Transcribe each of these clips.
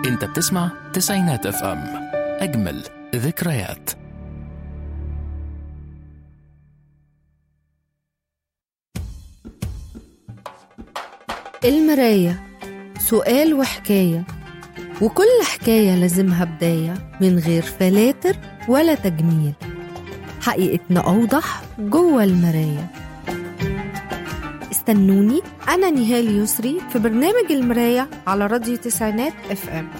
انت بتسمع تسعينات اف ام اجمل ذكريات المراية سؤال وحكاية وكل حكاية لازمها بداية من غير فلاتر ولا تجميل حقيقتنا أوضح جوه المراية استنوني أنا نهال يسري في برنامج المراية على راديو تسعينات اف ام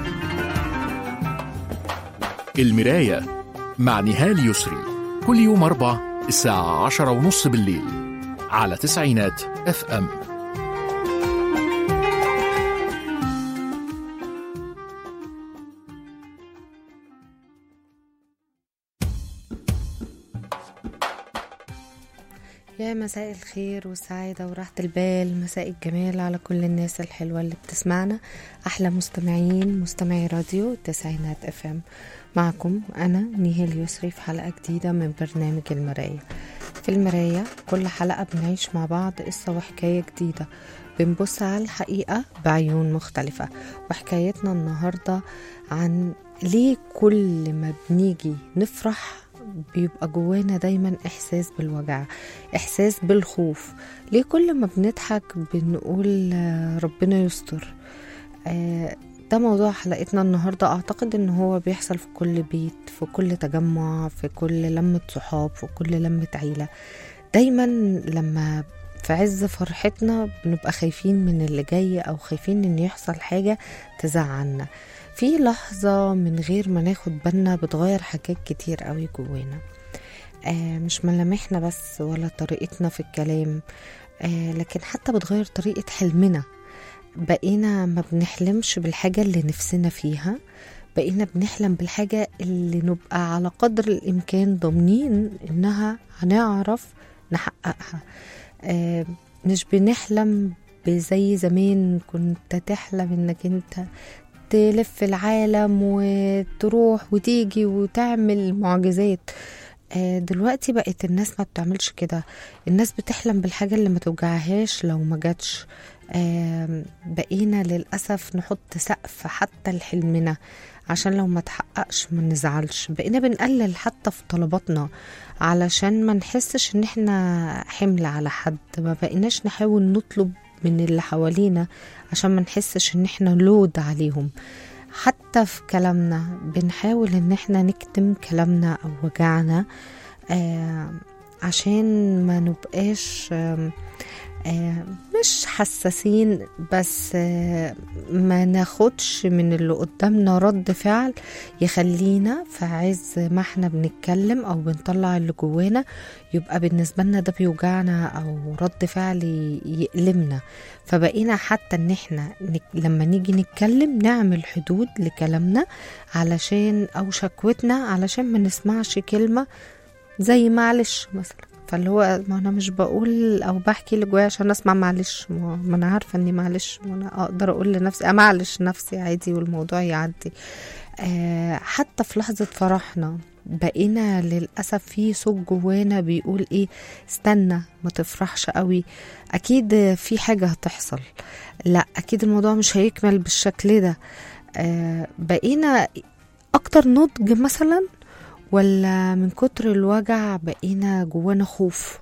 المراية مع نهال يسري كل يوم أربع الساعة عشرة ونص بالليل على تسعينات اف ام يا مساء الخير والسعادة وراحة البال مساء الجمال على كل الناس الحلوة اللي بتسمعنا أحلى مستمعين مستمعي راديو التسعينات اف ام معكم أنا نيهال يسري في حلقة جديدة من برنامج المراية في المراية كل حلقة بنعيش مع بعض قصة وحكاية جديدة بنبص على الحقيقة بعيون مختلفة وحكايتنا النهاردة عن ليه كل ما بنيجي نفرح بيبقى جوانا دايما احساس بالوجع احساس بالخوف ليه كل ما بنضحك بنقول آه، ربنا يستر آه، ده موضوع حلقتنا النهاردة أعتقد إن هو بيحصل في كل بيت في كل تجمع في كل لمة صحاب في كل لمة عيلة دايما لما في عز فرحتنا بنبقى خايفين من اللي جاي أو خايفين إن يحصل حاجة تزعلنا في لحظة من غير ما ناخد بالنا بتغير حاجات كتير قوي جوانا آه مش ملامحنا بس ولا طريقتنا في الكلام آه لكن حتى بتغير طريقة حلمنا بقينا ما بنحلمش بالحاجة اللي نفسنا فيها بقينا بنحلم بالحاجة اللي نبقى على قدر الإمكان ضامنين إنها هنعرف نحققها آه مش بنحلم بزي زمان كنت تحلم انك انت تلف العالم وتروح وتيجي وتعمل معجزات آه، دلوقتي بقت الناس ما بتعملش كده الناس بتحلم بالحاجة اللي ما توجعهاش لو ما جاتش آم، بقينا للأسف نحط سقف حتى لحلمنا عشان لو ما تحققش ما نزعلش بقينا بنقلل حتى في طلباتنا علشان ما نحسش ان احنا حمل على حد ما بقيناش نحاول نطلب من اللي حوالينا عشان ما نحسش ان احنا لود عليهم حتى في كلامنا بنحاول ان احنا نكتم كلامنا او وجعنا آه عشان ما نبقاش آم، آه مش حساسين بس آه ما ناخدش من اللي قدامنا رد فعل يخلينا في عز ما احنا بنتكلم او بنطلع اللي جوانا يبقى بالنسبة لنا ده بيوجعنا او رد فعل ي- يألمنا فبقينا حتى ان احنا نك... لما نيجي نتكلم نعمل حدود لكلامنا علشان او شكوتنا علشان ما نسمعش كلمة زي معلش مثلا فاللي هو ما انا مش بقول او بحكي اللي جوايا عشان اسمع معلش ما ما انا عارفه اني معلش وانا اقدر اقول لنفسي امعلش نفسي عادي والموضوع يعدي آه حتى في لحظه فرحنا بقينا للاسف في صوت جوانا بيقول ايه استنى ما تفرحش قوي اكيد في حاجه هتحصل لا اكيد الموضوع مش هيكمل بالشكل ده آه بقينا اكتر نضج مثلا ولا من كتر الوجع بقينا جوانا خوف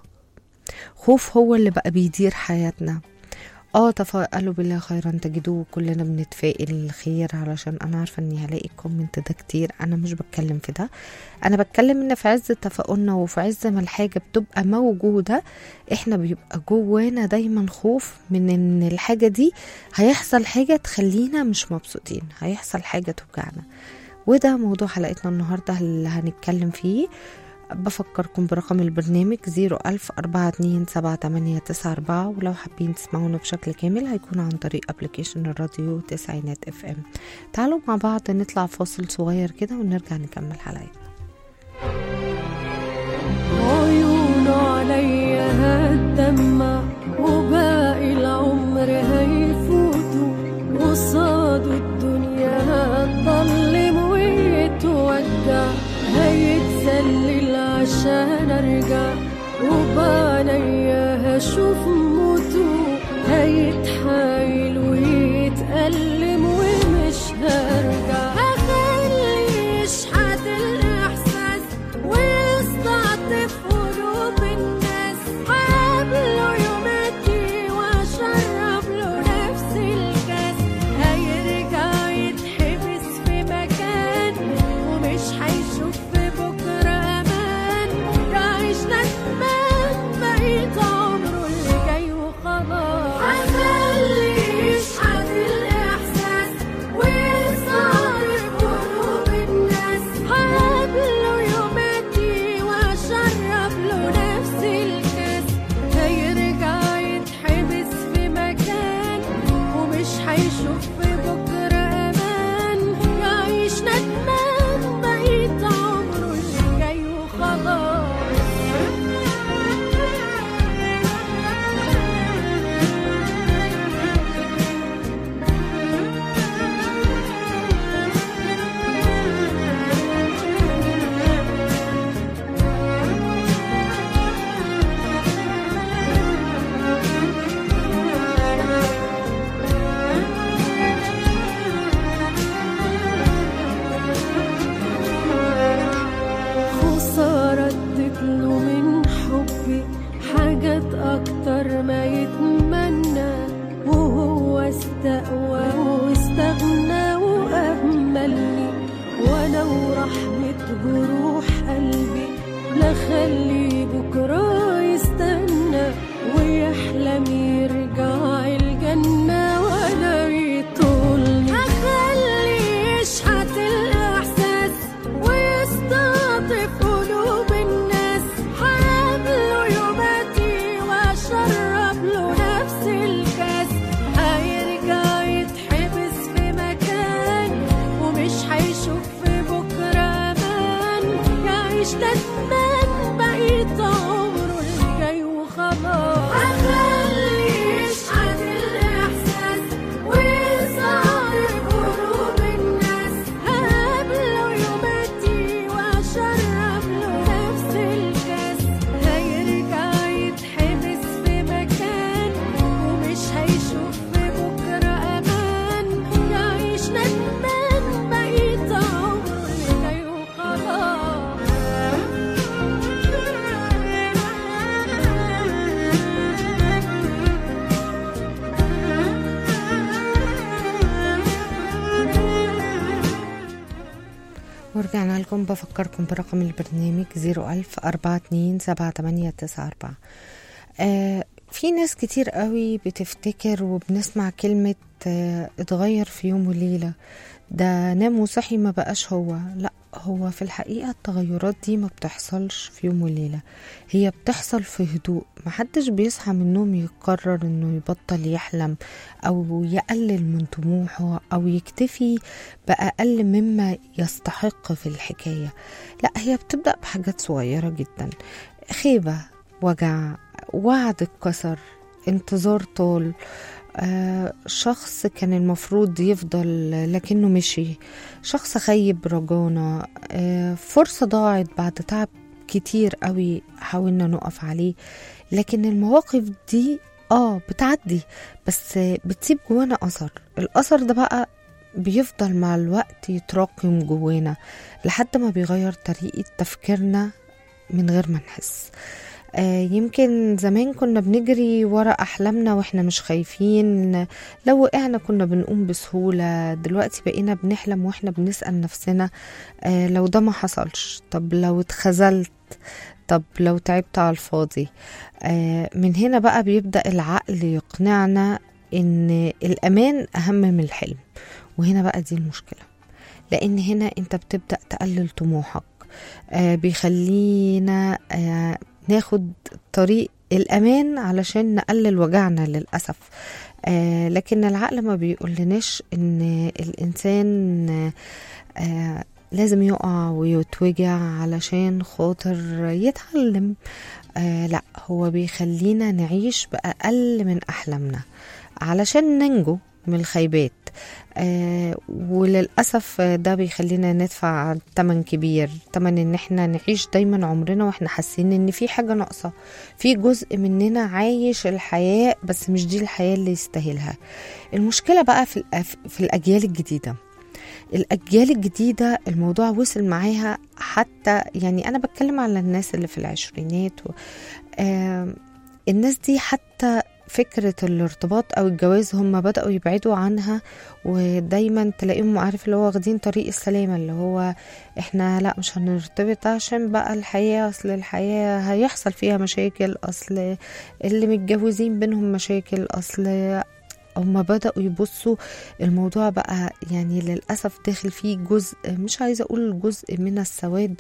خوف هو اللي بقى بيدير حياتنا اه تفائلوا بالله خيرا تجدوه كلنا بنتفائل الخير علشان انا عارفه اني هلاقي كومنت ده كتير انا مش بتكلم في ده انا بتكلم ان في عز تفاؤلنا وفي عز ما الحاجه بتبقى موجوده احنا بيبقى جوانا دايما خوف من ان الحاجه دي هيحصل حاجه تخلينا مش مبسوطين هيحصل حاجه توجعنا وده موضوع حلقتنا النهاردة اللي هنتكلم فيه بفكركم برقم البرنامج 010427894 ولو حابين تسمعونا بشكل كامل هيكون عن طريق ابلكيشن الراديو تسعينات اف ام تعالوا مع بعض نطلع فاصل صغير كده ونرجع نكمل حلقتنا عيونه عليا هتدمع وباقي العمر هيفوتوا قصاده الدنيا هتضلم ويتودع هيتذلل عشان ارجع وبعنيا هشوف موته هيتحايل ويتألم ومش هيرجع واستقوى واستغنى وأهملني وأنا ورحمة جروح قلبي لا خلي بكرة يستنى ويحلم يرجع الجنة ولا يطولني أخلي يشحت الإحساس ويستعطف قلوب الناس حابله يوماتي وأشرب له نفس الكاس هيرجع يتحبس في مكان ومش هيشوف في بكرة أمان يعيش ندمان بقيت عمره الجاي وخلاص أخلي يشحت الإحساس ويصارف قلوب الناس هقابله يوماتي وأشرب له نفس الكاس هيرجع يتحبس في مكان ومش هيشوف في بكرة أمان يعيش ندمان بقيت عمره الجاي ورجعنا لكم بفكركم برقم البرنامج 01000 42 7894 آه في ناس كتير قوي بتفتكر وبنسمع كلمة آه اتغير في يوم وليلة ده نام وصحي ما بقاش هو لا هو في الحقيقة التغيرات دي ما بتحصلش في يوم وليلة هي بتحصل في هدوء محدش بيصحى من النوم يقرر انه يبطل يحلم او يقلل من طموحه او يكتفي بأقل مما يستحق في الحكاية لا هي بتبدأ بحاجات صغيرة جدا خيبة وجع وعد اتكسر انتظار طول آه شخص كان المفروض يفضل لكنه مشي شخص خيب رجانا آه فرصة ضاعت بعد تعب كتير قوي حاولنا نقف عليه لكن المواقف دي اه بتعدي بس بتسيب جوانا اثر الاثر ده بقى بيفضل مع الوقت يتراكم جوانا لحد ما بيغير طريقة تفكيرنا من غير ما نحس آه يمكن زمان كنا بنجري ورا أحلامنا وإحنا مش خايفين لو وقعنا كنا بنقوم بسهولة دلوقتي بقينا بنحلم وإحنا بنسأل نفسنا آه لو ده ما حصلش طب لو اتخذلت طب لو تعبت على الفاضي آه من هنا بقى بيبدأ العقل يقنعنا إن الأمان أهم من الحلم وهنا بقى دي المشكلة لأن هنا أنت بتبدأ تقلل طموحك آه بيخلينا آه ناخد طريق الأمان علشان نقلل وجعنا للأسف آه لكن العقل ما بيقولناش إن الإنسان آه لازم يقع ويتوجع علشان خاطر يتعلم آه لا هو بيخلينا نعيش بأقل من أحلامنا علشان ننجو من الخيبات آه وللأسف ده بيخلينا ندفع تمن كبير تمن ان احنا نعيش دايما عمرنا واحنا حاسين ان في حاجة ناقصة في جزء مننا عايش الحياة بس مش دي الحياة اللي يستاهلها المشكلة بقى في, في الأجيال الجديدة الأجيال الجديدة الموضوع وصل معاها حتى يعني أنا بتكلم على الناس اللي في العشرينات و... آه الناس دي حتى فكرة الارتباط أو الجواز هم بدأوا يبعدوا عنها ودايما تلاقيهم عارف اللي هو واخدين طريق السلامة اللي هو احنا لا مش هنرتبط عشان بقى الحياة أصل الحياة هيحصل فيها مشاكل أصل اللي متجوزين بينهم مشاكل أصل هما بدأوا يبصوا الموضوع بقى يعني للأسف داخل فيه جزء مش عايزة أقول جزء من السواد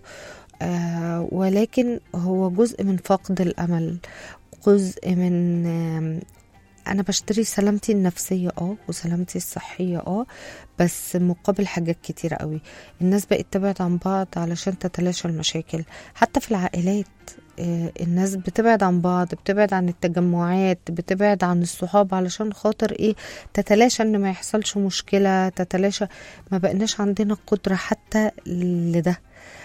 آه ولكن هو جزء من فقد الأمل جزء من انا بشتري سلامتي النفسيه اه وسلامتي الصحيه اه بس مقابل حاجات كتيرة قوي الناس بقت تبعد عن بعض علشان تتلاشى المشاكل حتى في العائلات الناس بتبعد عن بعض بتبعد عن التجمعات بتبعد عن الصحاب علشان خاطر ايه تتلاشى ان ما يحصلش مشكلة تتلاشى ما بقناش عندنا قدرة حتى لده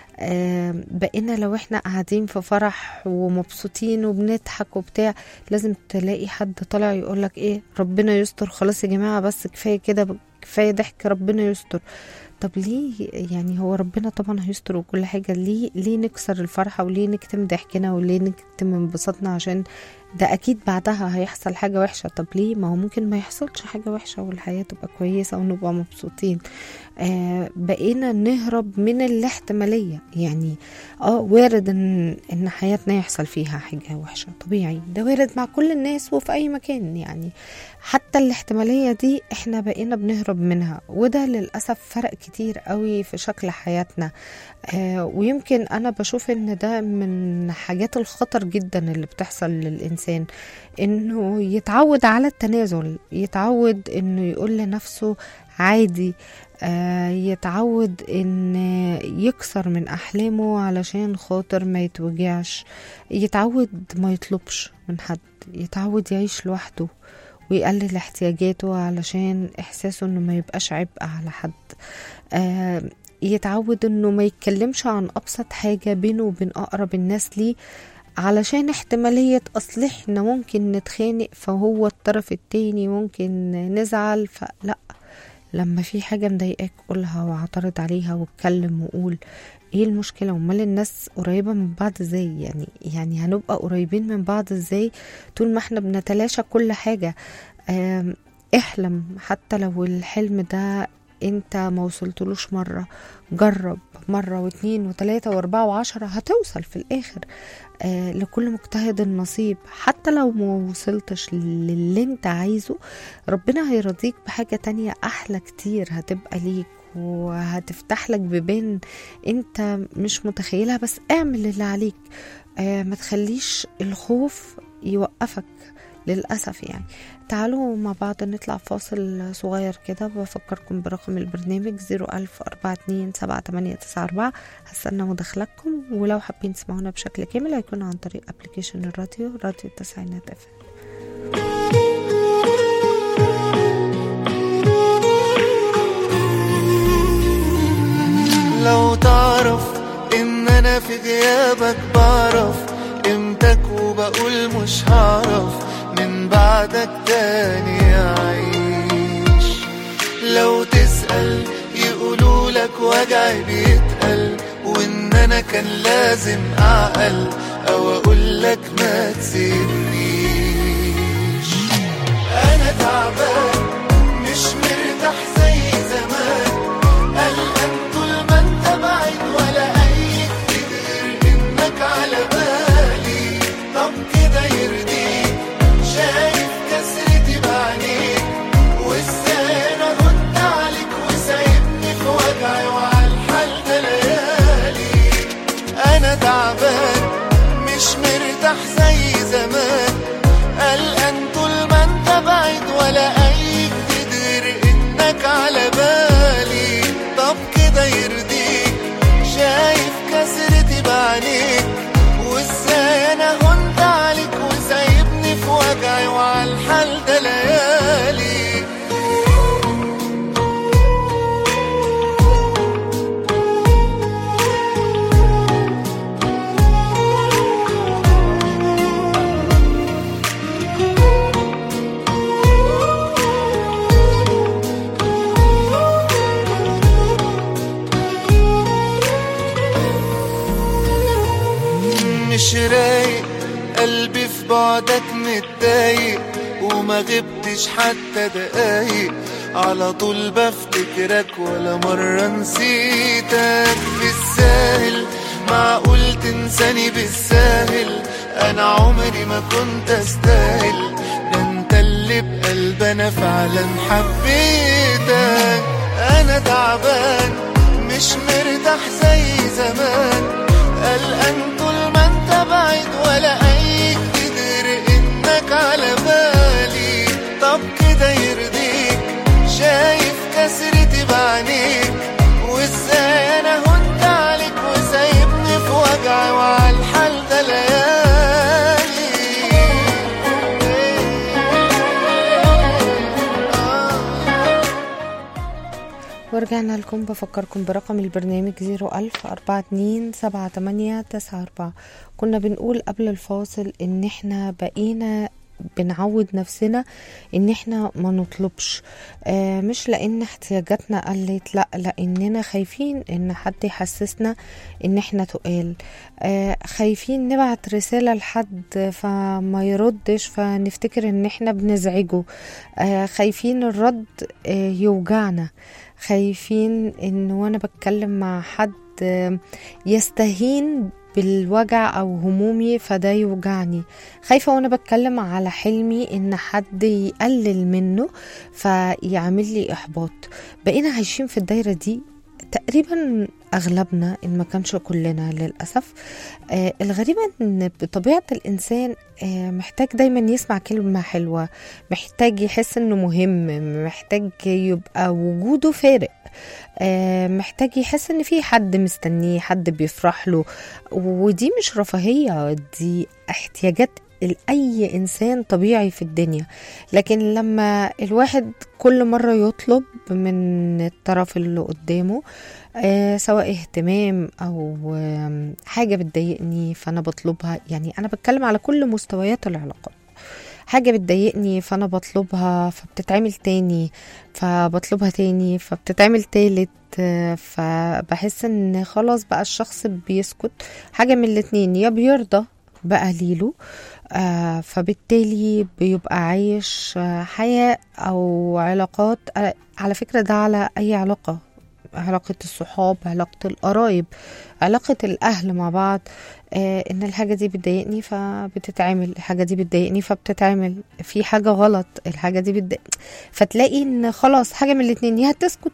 بقينا لو احنا قاعدين في فرح ومبسوطين وبنضحك وبتاع لازم تلاقي حد طالع يقولك ايه ربنا يستر خلاص يا جماعة بس كفاية كده كفاية ضحك ربنا يستر طب ليه يعني هو ربنا طبعا هيستر وكل حاجة ليه ليه نكسر الفرحة وليه نكتم ضحكنا وليه نكتم انبساطنا عشان ده اكيد بعدها هيحصل حاجة وحشة طب ليه ما هو ممكن ما يحصلش حاجة وحشة والحياة تبقى كويسة ونبقى مبسوطين آه بقينا نهرب من الاحتمالية يعني اه وارد ان ان حياتنا يحصل فيها حاجة وحشة طبيعي ده وارد مع كل الناس وفي اي مكان يعني حتى الاحتمالية دي احنا بقينا بنهرب منها وده للأسف فرق كتير قوي في شكل حياتنا آه ويمكن أنا بشوف إن ده من حاجات الخطر جدا اللي بتحصل للإنسان إنه يتعود على التنازل يتعود إنه يقول لنفسه عادي آه يتعود إن يكسر من أحلامه علشان خاطر ما يتوجعش يتعود ما يطلبش من حد يتعود يعيش لوحده ويقلل احتياجاته علشان احساسه انه ما يبقاش عبء على حد آه يتعود انه ما يتكلمش عن ابسط حاجة بينه وبين اقرب الناس ليه علشان احتمالية اصل احنا ممكن نتخانق فهو الطرف التاني ممكن نزعل فلا لما في حاجة مضايقاك قولها واعترض عليها واتكلم وقول ايه المشكلة امال الناس قريبة من بعض ازاي يعني يعني هنبقى قريبين من بعض ازاي طول ما احنا بنتلاشى كل حاجة آم، احلم حتى لو الحلم ده انت ما وصلتلوش مرة جرب مرة واتنين وتلاتة واربعة وعشرة هتوصل في الاخر آه لكل مجتهد نصيب حتى لو ما وصلتش للي انت عايزه ربنا هيرضيك بحاجة تانية احلى كتير هتبقى ليك وهتفتح لك بيبان انت مش متخيلها بس اعمل اللي عليك آه ما تخليش الخوف يوقفك للأسف يعني تعالوا مع بعض نطلع فاصل صغير كده بفكركم برقم البرنامج 01042 هستنى مداخلتكم ولو حابين تسمعونا بشكل كامل هيكون عن طريق ابلكيشن الراديو راديو التسعينات اف لو تعرف ان انا في غيابك بعرف قيمتك وبقول مش هعرف من بعدك تاني اعيش لو تسأل يقولوا لك وجعي بيتقل وان انا كان لازم اعقل او اقول لك ما تسيبنيش انا تعبان مش مرتاح زي زمان قلقان طول ما انت بعيد ولا اي كتير انك على بالي طب كده يرضيك شايف كسرتي بعينيك وازاي انا كنت عليك وسايبني في وجعي وعلى الحال ده ليالي انا تعبان مش مرتاح زي زمان قلقان طول ما انت بعيد ولا اي جديد غير انك على بالي طب كده يرضيك شايف كسرتي بعينيك وازاي انا هنت عليك وسايبني في وجعي وعلى الحال ده ليالي مش رايق قلبي في بعدك متضايق وما غبتش حتى دقايق على طول بفتكرك ولا مرة نسيتك بالساهل معقول تنساني بالساهل انا عمري ما كنت استاهل ده انت اللي بقلب انا فعلا حبيتك انا تعبان مش مرتاح زي زمان قلقان طول ما انت بعيد ولا اي جديد غير انك على بالي طب كده يرضيك شايف كسرتي بعينيك وازاي انا هنت عليك وسايبني في وجعي وعلى الحال ده ليالي ورجعنا لكم بفكركم برقم البرنامج 01000 42 78 94 كنا بنقول قبل الفاصل ان احنا بقينا بنعود نفسنا ان احنا ما نطلبش آه مش لان احتياجاتنا قلت لا لاننا خايفين ان حد يحسسنا ان احنا تقال آه خايفين نبعت رسالة لحد فما يردش فنفتكر ان احنا بنزعجه آه خايفين الرد آه يوجعنا خايفين ان وانا بتكلم مع حد آه، يستهين بالوجع او همومي فده يوجعني خايفة وانا بتكلم على حلمي ان حد يقلل منه فيعمل لي احباط بقينا عايشين في الدايرة دي تقريبا اغلبنا ان ما كانش كلنا للاسف آه الغريبة ان بطبيعة الانسان آه محتاج دايما يسمع كلمة حلوة محتاج يحس انه مهم محتاج يبقى وجوده فارق آه محتاج يحس ان في حد مستنيه حد بيفرح له ودي مش رفاهية دي احتياجات لأي إنسان طبيعي في الدنيا لكن لما الواحد كل مرة يطلب من الطرف اللي قدامه آه سواء اهتمام أو آم، حاجة بتضايقني فأنا بطلبها يعني أنا بتكلم على كل مستويات العلاقات حاجة بتضايقني فأنا بطلبها فبتتعمل تاني فبطلبها تاني فبتتعمل تالت آه، فبحس ان خلاص بقى الشخص بيسكت حاجة من الاتنين يا بيرضى بقى ليله آه فبالتالي بيبقى عايش آه حياة أو علاقات آه على فكرة ده على أي علاقة علاقة الصحاب علاقة القرايب علاقة الأهل مع بعض آه إن الحاجة دي بتضايقني فبتتعمل الحاجة دي بتضايقني فبتتعمل في حاجة غلط الحاجة دي بتضايق فتلاقي إن خلاص حاجة من الاتنين يا هتسكت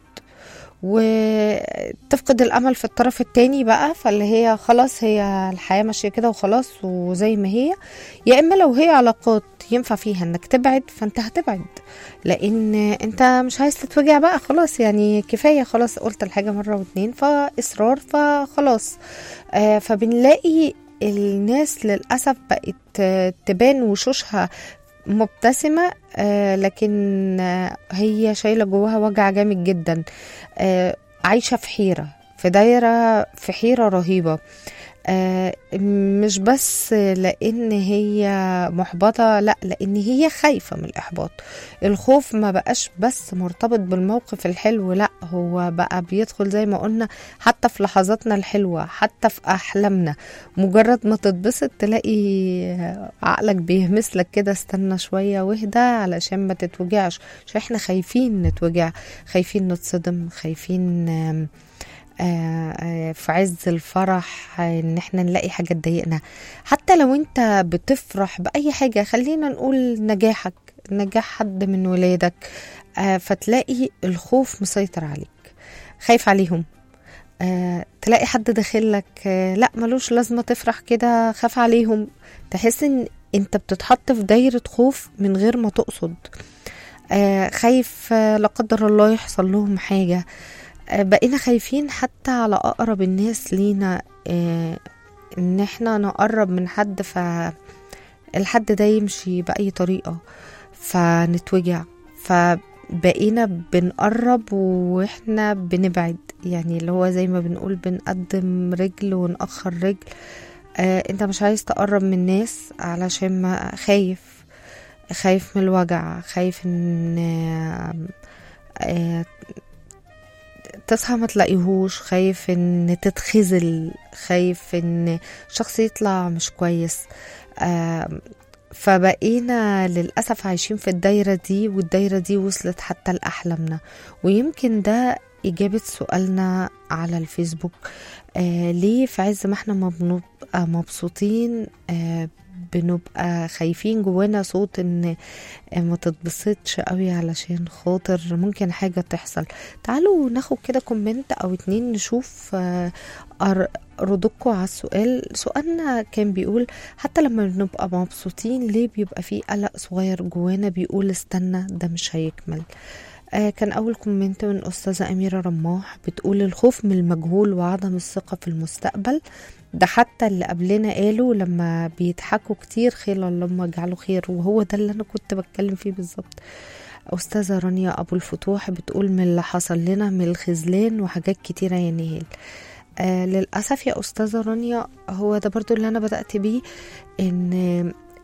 وتفقد الامل في الطرف التاني بقى فاللي هي خلاص هي الحياه ماشيه كده وخلاص وزي ما هي يا اما لو هي علاقات ينفع فيها انك تبعد فانت هتبعد لان انت مش عايز تتوجع بقى خلاص يعني كفايه خلاص قلت الحاجه مره واتنين فاصرار فخلاص آه فبنلاقي الناس للاسف بقت آه، تبان وشوشها مبتسمة آه لكن آه هي شايلة جواها وجع جامد جدا آه عايشة في حيرة في دايرة في حيرة رهيبة آه مش بس لان هي محبطة لا لان هي خايفة من الاحباط الخوف ما بقاش بس مرتبط بالموقف الحلو لا هو بقى بيدخل زي ما قلنا حتى في لحظاتنا الحلوة حتى في احلامنا مجرد ما تتبسط تلاقي عقلك بيهمس لك كده استنى شوية واهدى علشان ما تتوجعش عشان احنا خايفين نتوجع خايفين نتصدم خايفين آم، آه، آه، في عز الفرح آه، ان احنا نلاقي حاجة تضايقنا حتى لو انت بتفرح بأي حاجة خلينا نقول نجاحك نجاح حد من ولادك آه، فتلاقي الخوف مسيطر عليك خايف عليهم آه، تلاقي حد داخلك آه، لا ملوش لازمة تفرح كده خاف عليهم تحس ان انت بتتحط في دايرة خوف من غير ما تقصد آه، خايف آه، لا قدر الله يحصل لهم حاجة آه، بقينا خايفين حتى على أقرب الناس لينا آه، ان احنا نقرب من حد فالحد ده يمشي بأي طريقة فنتوجع فبقينا بنقرب واحنا بنبعد يعني اللي هو زي ما بنقول بنقدم رجل ونأخر رجل آه انت مش عايز تقرب من الناس علشان ما خايف خايف من الوجع خايف ان آه آه تصحى ما تلاقيهوش خايف ان تتخزل خايف ان شخص يطلع مش كويس آه فبقينا للأسف عايشين في الدايرة دي والدايرة دي وصلت حتى لأحلامنا ويمكن ده إجابة سؤالنا على الفيسبوك آه ليه في عز ما احنا ما بنبقى مبسوطين آه بنبقى خايفين جوانا صوت ان ما تتبسطش قوي علشان خاطر ممكن حاجة تحصل تعالوا ناخد كده كومنت او اتنين نشوف آه، أر- ردكم على السؤال سؤالنا كان بيقول حتى لما بنبقى مبسوطين ليه بيبقى فيه قلق صغير جوانا بيقول استنى ده مش هيكمل آه كان أول كومنت من أستاذة أميرة رماح بتقول الخوف من المجهول وعدم الثقة في المستقبل ده حتى اللي قبلنا قالوا لما بيضحكوا كتير خير اللهم اجعله خير وهو ده اللي أنا كنت بتكلم فيه بالظبط أستاذة رانيا أبو الفتوح بتقول من اللي حصل لنا من الخذلان وحاجات كتيرة يا نهال آه للأسف يا أستاذة رانيا هو ده برضو اللي أنا بدأت بيه إن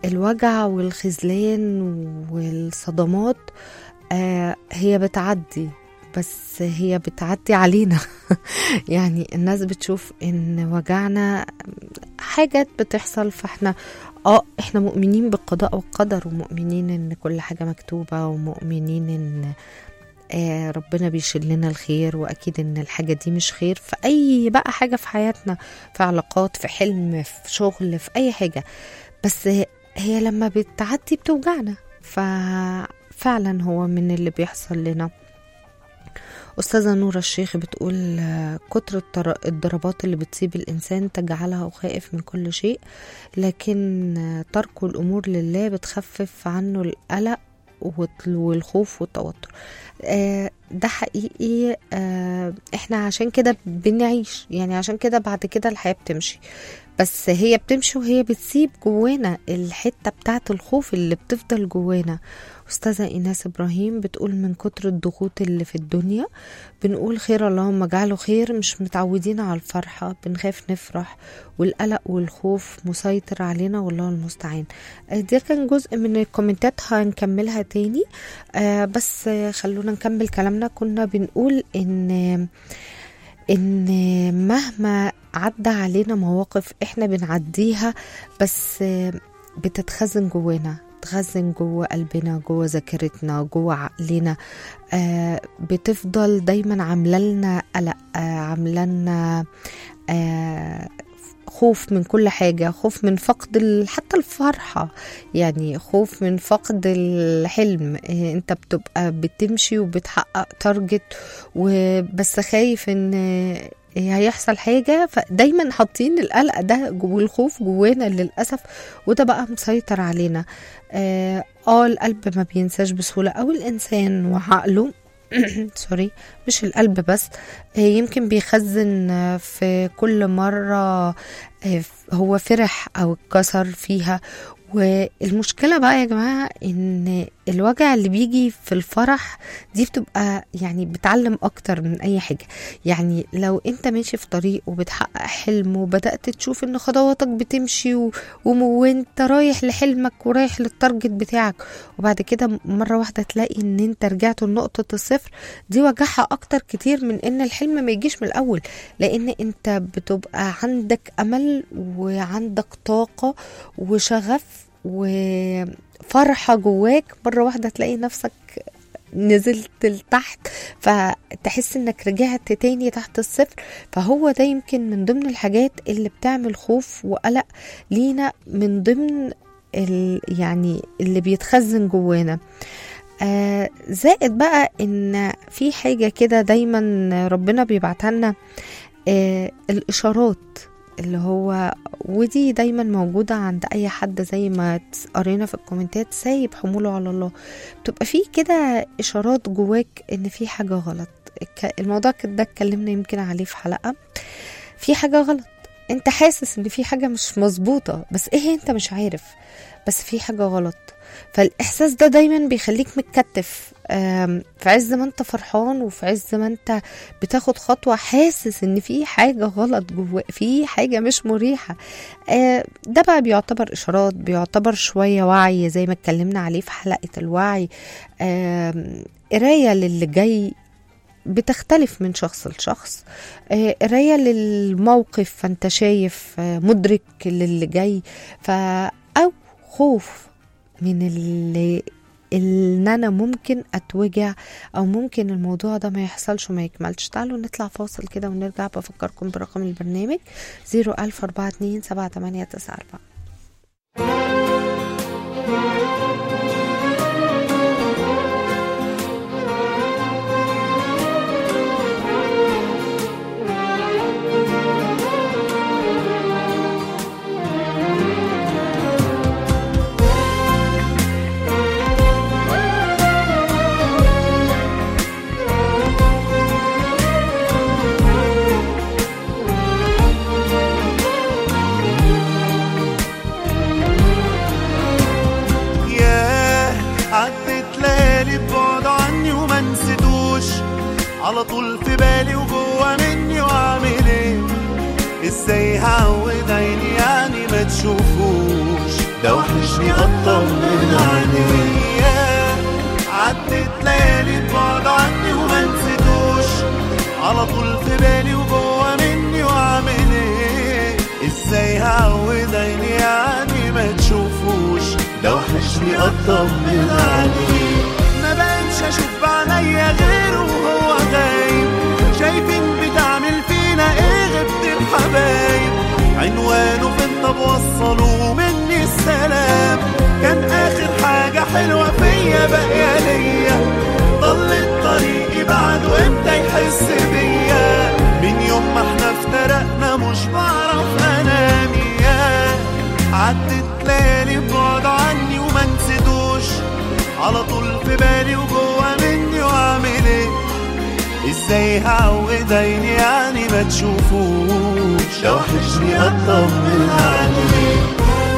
الوجع والخذلان والصدمات آه هي بتعدي بس هي بتعدي علينا يعني الناس بتشوف ان وجعنا حاجات بتحصل فاحنا اه احنا مؤمنين بالقضاء والقدر ومؤمنين ان كل حاجة مكتوبة ومؤمنين ان آه ربنا بيشيل لنا الخير واكيد ان الحاجة دي مش خير في اي بقى حاجة في حياتنا في علاقات في حلم في شغل في اي حاجة بس هي لما بتعدي بتوجعنا ففعلا هو من اللي بيحصل لنا أستاذة نورة الشيخ بتقول آه، كتر التر- الضربات اللي بتصيب الإنسان تجعلها خائف من كل شيء لكن آه، ترك الأمور لله بتخفف عنه القلق والت- والخوف والتوتر آه، ده حقيقي آه، احنا عشان كده بنعيش يعني عشان كده بعد كده الحياة بتمشي بس هي بتمشي وهي بتسيب جوانا الحتة بتاعت الخوف اللي بتفضل جوانا أستاذة إيناس إبراهيم بتقول من كتر الضغوط اللي في الدنيا بنقول خير اللهم اجعله خير مش متعودين على الفرحة بنخاف نفرح والقلق والخوف مسيطر علينا والله المستعان آه، ده كان جزء من الكومنتات هنكملها تاني آه، بس آه، خلونا نكمل كلامنا كنا بنقول ان ان مهما عدى علينا مواقف احنا بنعديها بس آه، بتتخزن جوانا بتتخزن جوه قلبنا جوه ذاكرتنا جوه عقلنا آه بتفضل دايما عامله لنا قلق آه عامله لنا آه خوف من كل حاجة خوف من فقد ال- حتى الفرحة يعني خوف من فقد الحلم إيه، انت بتبقى بتمشي وبتحقق تارجت وبس خايف ان إيه هيحصل حاجة فدايما حاطين القلق ده جو- والخوف جوانا للأسف وده بقى مسيطر علينا اه آه، القلب ما بينساش بسهولة أو الإنسان وعقله سوري مش القلب بس آه، يمكن بيخزن آه، في كل مرة آه، هو فرح أو اتكسر فيها والمشكلة بقى يا جماعة ان الوجع اللي بيجي في الفرح دي بتبقى يعني بتعلم اكتر من اي حاجة يعني لو انت ماشي في طريق وبتحقق حلم وبدأت تشوف ان خطواتك بتمشي و... وم- وانت رايح لحلمك ورايح للتارجت بتاعك وبعد كده مرة واحدة تلاقي ان انت رجعت لنقطة الصفر دي وجعها اكتر كتير من ان الحلم ما يجيش من الاول لان انت بتبقى عندك امل وعندك طاقة وشغف وفرحة جواك مرة واحدة تلاقي نفسك نزلت لتحت فتحس انك رجعت تاني تحت الصفر فهو ده يمكن من ضمن الحاجات اللي بتعمل خوف وقلق لينا من ضمن ال يعني اللي بيتخزن جوانا آه زائد بقى ان في حاجة كده دايما ربنا بيبعتها لنا آه الاشارات اللي هو ودي دايما موجودة عند أي حد زي ما تس- قرينا في الكومنتات سايب حموله على الله بتبقى فيه كده إشارات جواك إن في حاجة غلط الك- الموضوع كده ده اتكلمنا يمكن عليه في حلقة في حاجة غلط انت حاسس ان في حاجة مش مظبوطة بس ايه هي انت مش عارف بس في حاجة غلط فالإحساس ده دايما بيخليك متكتف آم، في عز ما انت فرحان وفي عز ما انت بتاخد خطوة حاسس ان في حاجة غلط جوا في حاجة مش مريحة آه، ده بقى بيعتبر إشارات بيعتبر شوية وعي زي ما اتكلمنا عليه في حلقة الوعي آم، قراية للي جاي بتختلف من شخص لشخص آه، قراية للموقف فانت شايف آه، مدرك للي جاي ف أو خوف من اللي ان انا ممكن اتوجع او ممكن الموضوع ده ما يحصلش وما يكملش تعالوا نطلع فاصل كده ونرجع بفكركم برقم البرنامج 01042 7894 ياه عدت ليالي ببعد عني وما نسيتوش على طول في بالي وجوه مني واعمل ايه ازاي هعود عيني يعني ما تشوفوش ده وحش وحشني اطمن عليه عدت ليالي بعد عني وما نسيتوش على طول في بالي وجوه مني واعمل ايه ازاي هعود عيني يعني ما تشوفوش ده وحشني اطمن عليه ما بقتش اشوف بعينيا غيره وهو غايب شايفين بتعمل فينا ايه غبت الحبايب عنوانه فين طب وصلوا مني السلام كان اخر حاجة حلوة فيا باقية ليا ضلت طريقي بعد وامتى يحس بيا من يوم ما احنا افترقنا مش بعرف انام ياه عدت ليالي بعد عني وما نسيتوش على طول في بالي وجوه مني واعمل ايه ازاي هعود عيني يعني ما تشوفوش لو وحشني اطمن عليه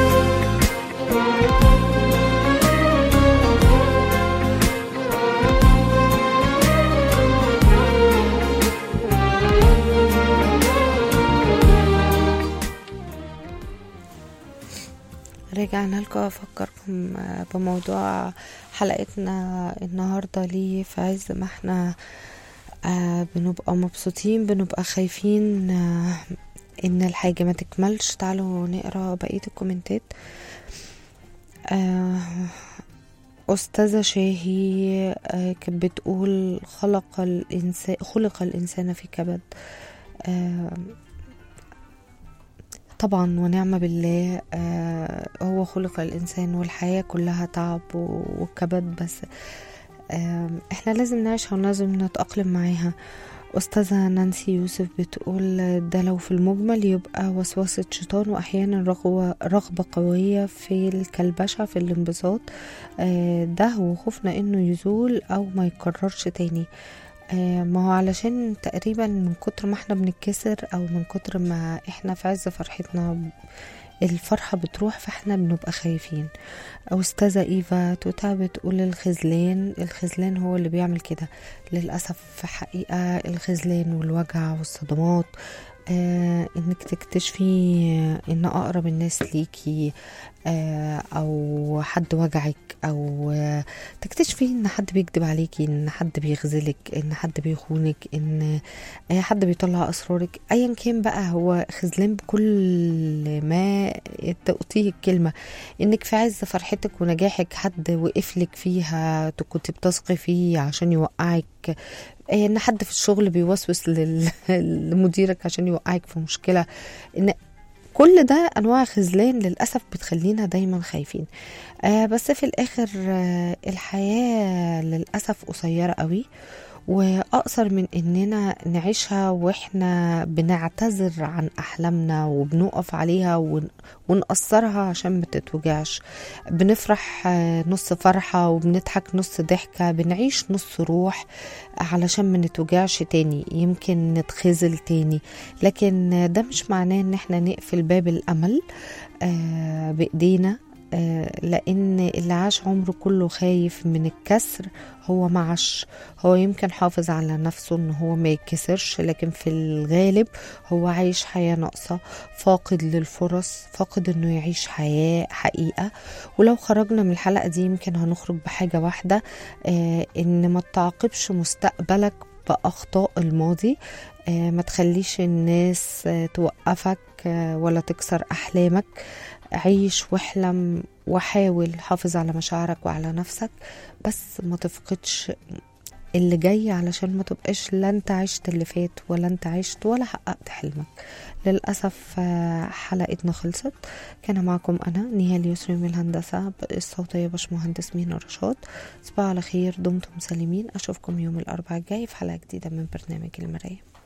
رجعنا لكم أفكركم آه، بموضوع حلقتنا النهاردة ليه في عز ما احنا آه، بنبقى مبسوطين بنبقى خايفين آه، ان الحاجة ما تكملش تعالوا نقرا بقية الكومنتات آه، أستاذة شاهي آه، كانت بتقول خلق الإنسان خلق الإنسان في كبد آه، طبعا ونعم بالله آه هو خلق الإنسان والحياة كلها تعب و- وكبد بس آه احنا لازم نعيشها ولازم نتأقلم معاها أستاذة نانسي يوسف بتقول ده لو في المجمل يبقى وسوسة شيطان وأحيانا رغبة, رغبة قوية في الكلبشة في الانبساط آه ده وخوفنا إنه يزول أو ما يكررش تاني آه، ما هو علشان تقريبا من كتر ما احنا بنتكسر او من كتر ما احنا في عز فرحتنا الفرحة بتروح فاحنا بنبقى خايفين أو أستاذة إيفا توتا بتقول الخذلان الخذلان هو اللي بيعمل كده للأسف في حقيقة الخذلان والوجع والصدمات آه انك تكتشفي ان اقرب الناس ليكي آه او حد وجعك او آه تكتشفي ان حد بيكذب عليكي ان حد بيغزلك ان حد بيخونك ان آه حد بيطلع اسرارك ايا كان بقى هو خذلان بكل ما تؤتيه الكلمه انك في عز فرحتك ونجاحك حد وقفلك فيها كنت بتثقي فيه عشان يوقعك آه، ان حد في الشغل بيوسوس لل- لمديرك عشان يوقعك في مشكله ان كل ده انواع خذلان للاسف بتخلينا دايما خايفين آه بس في الاخر آه الحياه للاسف قصيره قوي واقصر من اننا نعيشها واحنا بنعتذر عن احلامنا وبنقف عليها ون- ونقصرها عشان ما تتوجعش بنفرح آه، نص فرحه وبنضحك نص ضحكه بنعيش نص روح علشان ما نتوجعش تاني يمكن نتخزل تاني لكن ده مش معناه ان احنا نقفل باب الامل آه بايدينا آه لان اللي عاش عمره كله خايف من الكسر هو ما عاش هو يمكن حافظ على نفسه ان هو ما يتكسرش لكن في الغالب هو عايش حياة ناقصة فاقد للفرص فاقد انه يعيش حياة حقيقة ولو خرجنا من الحلقة دي يمكن هنخرج بحاجة واحدة آه ان ما تعاقبش مستقبلك بأخطاء الماضي آه ما تخليش الناس آه توقفك آه ولا تكسر أحلامك عيش واحلم وحاول حافظ على مشاعرك وعلى نفسك بس ما تفقدش اللي جاي علشان ما تبقاش لا انت عشت اللي فات ولا انت عشت ولا حققت حلمك للأسف آه، حلقتنا خلصت كان معكم أنا نهال يسري من الهندسة الصوتية باشمهندس مينا رشاد تصبحوا على خير دمتم سالمين أشوفكم يوم الأربعاء الجاي في حلقة جديدة من برنامج المراية